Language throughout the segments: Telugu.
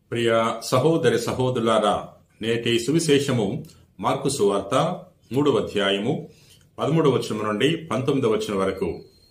ప్రియ సహోదరి సహోదరులారా నేటి సువిశేషము మార్కు సువార్త మూడవ అధ్యాయము పదమూడవ వచనం నుండి పంతొమ్మిదవ వచనం వరకు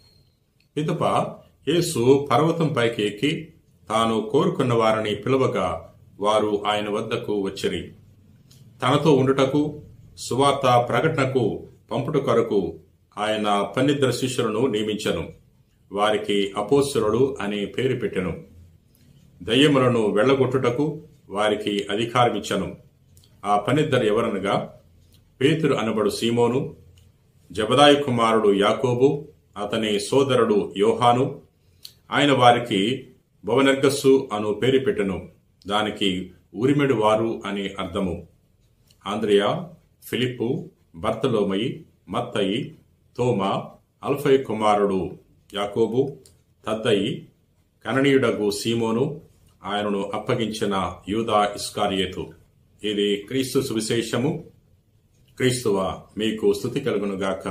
పిదప యేసు పర్వతం పైకి ఎక్కి తాను కోరుకున్న వారిని పిలువగా వారు ఆయన వద్దకు వచ్చిరి తనతో ఉండుటకు సువార్త ప్రకటనకు పంపుట కొరకు ఆయన పన్నిద్దరు శిష్యులను నియమించను వారికి అపోస్తులుడు అనే పేరు పెట్టెను దయ్యములను వెళ్ళగొట్టుటకు వారికి అధికారమిచ్చను ఆ పనిద్దరు ఎవరనగా పేతురు అనబడు సీమోను జబదాయి కుమారుడు యాకోబు అతని సోదరుడు యోహాను ఆయన వారికి భవనర్గస్సు అను పేరు పెట్టెను దానికి ఉరిమెడు వారు అని అర్థము ఆంద్రియా ఫిలిప్పు బర్తలోమయి మత్తయి తోమా అల్ఫై కుమారుడు యాకోబు తద్దయి కననీయుడగు సీమోను ఆయనను అప్పగించిన యూదా ఇస్కారియేతు ఇది క్రీస్తు సువిశేషము క్రీస్తువ మీకు స్థుతి కలుగునుగాక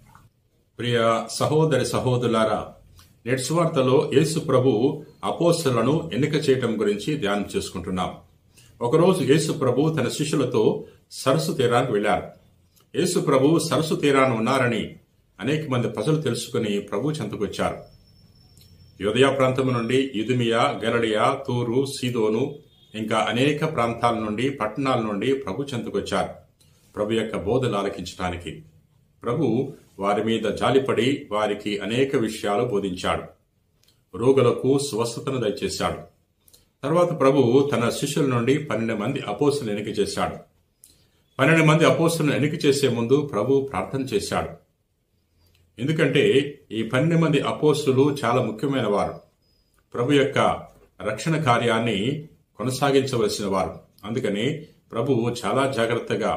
ప్రియ సహోదరి సహోదరులారా నెట్స్వార్తలో యేసు ప్రభు అపోస్తలను ఎన్నిక చేయటం గురించి ధ్యానం చేసుకుంటున్నాం ఒకరోజు యేసు ప్రభు తన శిష్యులతో సరస్సు తీరానికి వెళ్లారు యేసు ప్రభు సరస్సు తీరాన ఉన్నారని అనేక మంది ప్రజలు తెలుసుకుని ప్రభు చెంతకొచ్చారు యోదయ ప్రాంతం నుండి యుదుమియా గలడియా తూరు సీదోను ఇంకా అనేక ప్రాంతాల నుండి పట్టణాల నుండి ప్రభు చెంతకొచ్చారు ప్రభు యొక్క బోధలు ఆలకించడానికి ప్రభు వారి మీద జాలిపడి వారికి అనేక విషయాలు బోధించాడు రోగులకు స్వస్థతను దయచేశాడు తర్వాత ప్రభు తన శిష్యుల నుండి పన్నెండు మంది అపోసులను ఎన్నిక చేశాడు పన్నెండు మంది అపోసులను ఎన్నిక చేసే ముందు ప్రభు ప్రార్థన చేశాడు ఎందుకంటే ఈ పన్నెండు మంది అపోస్తులు చాలా ముఖ్యమైన వారు ప్రభు యొక్క రక్షణ కార్యాన్ని కొనసాగించవలసిన వారు అందుకని ప్రభువు చాలా జాగ్రత్తగా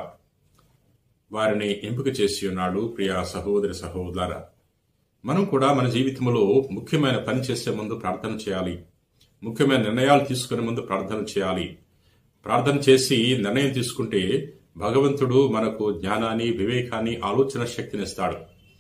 వారిని ఎంపిక చేసి ఉన్నాడు ప్రియ సహోదరి సహోదర మనం కూడా మన జీవితంలో ముఖ్యమైన పని చేసే ముందు ప్రార్థన చేయాలి ముఖ్యమైన నిర్ణయాలు తీసుకునే ముందు ప్రార్థన చేయాలి ప్రార్థన చేసి నిర్ణయం తీసుకుంటే భగవంతుడు మనకు జ్ఞానాన్ని వివేకాన్ని ఆలోచన శక్తిని ఇస్తాడు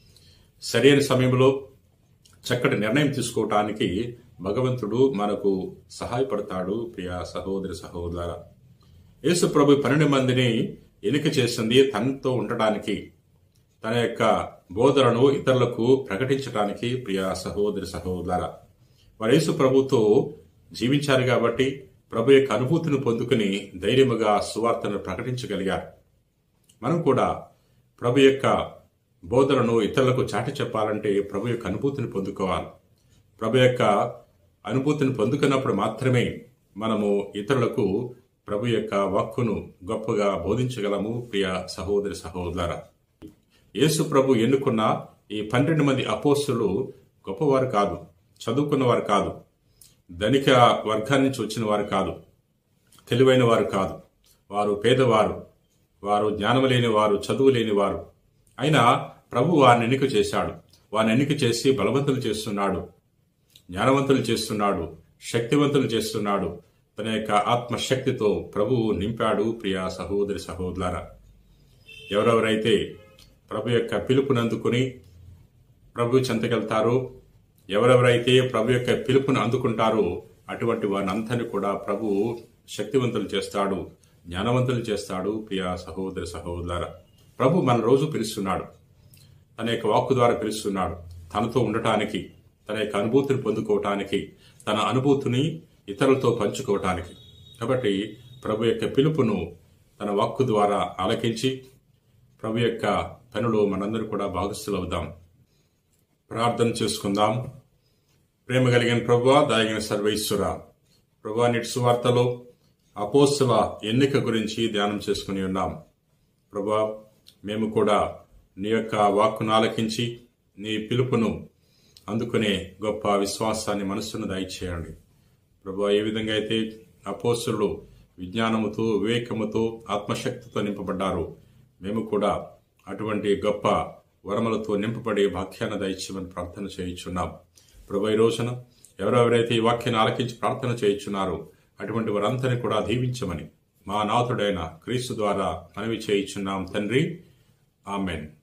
సరైన సమయంలో చక్కటి నిర్ణయం తీసుకోవటానికి భగవంతుడు మనకు సహాయపడతాడు ప్రియ సహోదరి సహోదర యేసు ప్రభు పన్నెండు మందిని ఎన్నిక చేసింది తనతో ఉండటానికి తన యొక్క బోధనను ఇతరులకు ప్రకటించడానికి ప్రియ సహోదరి సహోదర వారు యేసు ప్రభుతో జీవించారు కాబట్టి ప్రభు యొక్క అనుభూతిని పొందుకుని ధైర్యముగా సువార్తను ప్రకటించగలిగారు మనం కూడా ప్రభు యొక్క బోధనను ఇతరులకు చాటి చెప్పాలంటే ప్రభు యొక్క అనుభూతిని పొందుకోవాలి ప్రభు యొక్క అనుభూతిని పొందుకున్నప్పుడు మాత్రమే మనము ఇతరులకు ప్రభు యొక్క వాక్కును గొప్పగా బోధించగలము ప్రియ సహోదరి సహోదర యేసు ప్రభు ఎన్నుకున్న ఈ పన్నెండు మంది అపోస్తులు గొప్పవారు కాదు చదువుకున్నవారు కాదు ధనిక వర్గాన్ని నుంచి వచ్చిన వారు కాదు తెలివైన వారు కాదు వారు పేదవారు వారు జ్ఞానం లేని వారు చదువు లేని వారు అయినా ప్రభు వారిని ఎన్నిక చేశాడు వారిని ఎన్నిక చేసి బలవంతులు చేస్తున్నాడు జ్ఞానవంతులు చేస్తున్నాడు శక్తివంతులు చేస్తున్నాడు తన యొక్క ఆత్మశక్తితో ప్రభువు నింపాడు ప్రియ సహోదరి సహోదర ఎవరెవరైతే ప్రభు యొక్క పిలుపునందుకుని ప్రభు చెంతకెళ్తారో ఎవరెవరైతే ప్రభు యొక్క పిలుపును అందుకుంటారో అటువంటి వారిని కూడా ప్రభు శక్తివంతులు చేస్తాడు జ్ఞానవంతులు చేస్తాడు ప్రియ సహోదరి సహోదర ప్రభు మన రోజు పిలుస్తున్నాడు తన యొక్క వాక్కు ద్వారా పిలుస్తున్నాడు తనతో ఉండటానికి తన యొక్క అనుభూతిని పొందుకోవటానికి తన అనుభూతిని ఇతరులతో పంచుకోవటానికి కాబట్టి ప్రభు యొక్క పిలుపును తన వాక్కు ద్వారా ఆలకించి ప్రభు యొక్క పనిలో మనందరూ కూడా భాగస్థులవుదాం ప్రార్థన చేసుకుందాం ప్రేమ కలిగిన ప్రభు దాగిన సర్వేశ్వర ప్రభా నిటి సువార్తలో అపోస్తుల ఎన్నిక గురించి ధ్యానం చేసుకుని ఉన్నాం ప్రభా మేము కూడా నీ యొక్క వాక్కును ఆలకించి నీ పిలుపును అందుకునే గొప్ప విశ్వాసాన్ని మనస్సును దయచేయండి ప్రభు ఏ విధంగా అయితే అపోస్తులు విజ్ఞానముతో వివేకముతో ఆత్మశక్తితో నింపబడ్డారు మేము కూడా అటువంటి గొప్ప వరములతో నింపబడి వాక్యాన్ని దయచేయమని ప్రార్థన చేయించున్నాం ప్రభు ఈ రోజున ఎవరెవరైతే ఈ వాక్యాన్ని ఆలకించి ప్రార్థన చేయించున్నారో అటువంటి వారందరినీ కూడా దీవించమని మా నాథుడైన క్రీస్తు ద్వారా మనవి చేయించున్నాం తండ్రి ఆమెన్